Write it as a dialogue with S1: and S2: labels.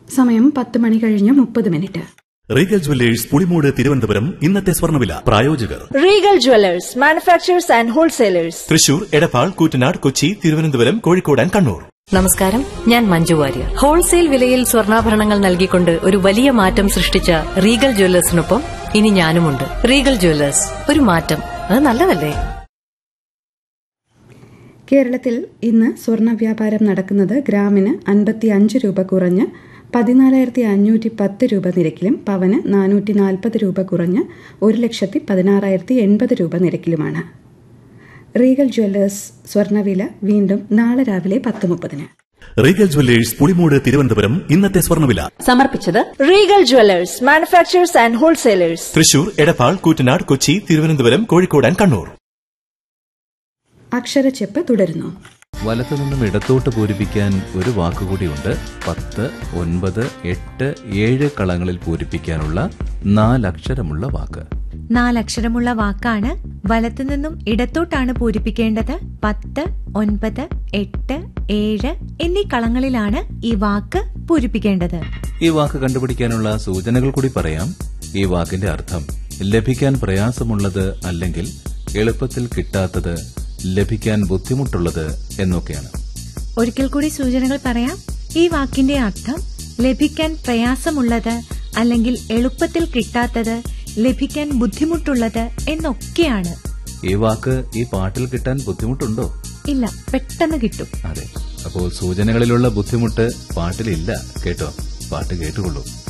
S1: സമയം പത്ത് മണി കഴിഞ്ഞ് മുപ്പത് minute
S2: Regal Jewellers Pulimoodu Thiruvananthapuram ഇന്നത്തെ സ്വർണ്ണവില പ്രായോജകർ
S3: Regal Jewellers manufacturers and wholesalers
S2: Thrissur Edappal Koottanad Kochi Thiruvananthapuram Kozhikode and Kannur
S4: നമസ്കാരം ഞാൻ മഞ്ജു വാര്യർ ഹോൾസെയിൽ വിലയിൽ സ്വർണ്ണാഭരണങ്ങൾ നൽകിക്കൊണ്ട് ഒരു വലിയ മാറ്റം സൃഷ്ടിച്ച റീഗൽ ജ്വല്ലേഴ്സിനൊപ്പം ഇനി ഞാനുമുണ്ട് റീഗൽ ജ്വല്ലേഴ്സ് ഒരു മാറ്റം അത് നല്ലതല്ലേ
S1: കേരളത്തിൽ ഇന്ന് സ്വർണ്ണ വ്യാപാരം നടക്കുന്നത് ഗ്രാമിന് അൻപത്തി അഞ്ച് രൂപ കുറഞ്ഞ് പതിനാലായിരത്തി അഞ്ഞൂറ്റി പത്ത് രൂപ നിരക്കിലും പവന് നാനൂറ്റി നാൽപ്പത് രൂപ കുറഞ്ഞ് ഒരു ലക്ഷത്തി പതിനാറായിരത്തി എൺപത് രൂപ നിരക്കിലുമാണ് റീഗൽ ജ്വല്ലേഴ്സ് സ്വർണ്ണവില വീണ്ടും നാളെ രാവിലെ പത്ത് മുപ്പതിന്
S2: റീഗൽ ജുവല്ലേഴ്സ് പുളിമൂട് തിരുവനന്തപുരം ഇന്നത്തെ സ്വർണ്ണവില
S4: സമർപ്പിച്ചത്
S3: Regal Jewellers manufacturers and wholesalers
S2: Thrissur Edappal Koottanad Kochi Thiruvananthapuram Kozhikode and Kannur
S1: അക്ഷരച്ചെപ്പ് തുടരുന്നു
S5: വലത്തുനിന്നും ഇടത്തോട്ട് പൂരിപ്പിക്കാൻ ഒരു വാക്കുകൂടിയുണ്ട് പത്ത് ഒൻപത് എട്ട് ഏഴ് കളങ്ങളിൽ പൂരിപ്പിക്കാനുള്ള നാലക്ഷരമുള്ള വാക്ക്
S6: നാലക്ഷരമുള്ള വാക്കാണ് വലത്തുനിന്നും ഇടത്തോട്ടാണ് പൂരിപ്പിക്കേണ്ടത് പത്ത് ഒൻപത് എട്ട് ഏഴ് എന്നീ കളങ്ങളിലാണ് ഈ വാക്ക് പൂരിപ്പിക്കേണ്ടത്
S5: ഈ വാക്ക് കണ്ടുപിടിക്കാനുള്ള സൂചനകൾ കൂടി പറയാം ഈ വാക്കിന്റെ അർത്ഥം ലഭിക്കാൻ പ്രയാസമുള്ളത് അല്ലെങ്കിൽ എളുപ്പത്തിൽ കിട്ടാത്തത് ലഭിക്കാൻ ബുദ്ധിമുട്ടുള്ളത് എന്നൊക്കെയാണ്
S6: ഒരിക്കൽ കൂടി സൂചനകൾ പറയാം ഈ വാക്കിന്റെ അർത്ഥം ലഭിക്കാൻ പ്രയാസമുള്ളത് അല്ലെങ്കിൽ എളുപ്പത്തിൽ കിട്ടാത്തത് ലഭിക്കാൻ ബുദ്ധിമുട്ടുള്ളത് എന്നൊക്കെയാണ്
S5: ഈ വാക്ക് ഈ പാട്ടിൽ കിട്ടാൻ ബുദ്ധിമുട്ടുണ്ടോ
S6: ഇല്ല പെട്ടെന്ന് കിട്ടും
S5: അതെ അപ്പോൾ സൂചനകളിലുള്ള ബുദ്ധിമുട്ട് പാട്ടിലില്ല കേട്ടോ പാട്ട് കേട്ടുകൊള്ളൂ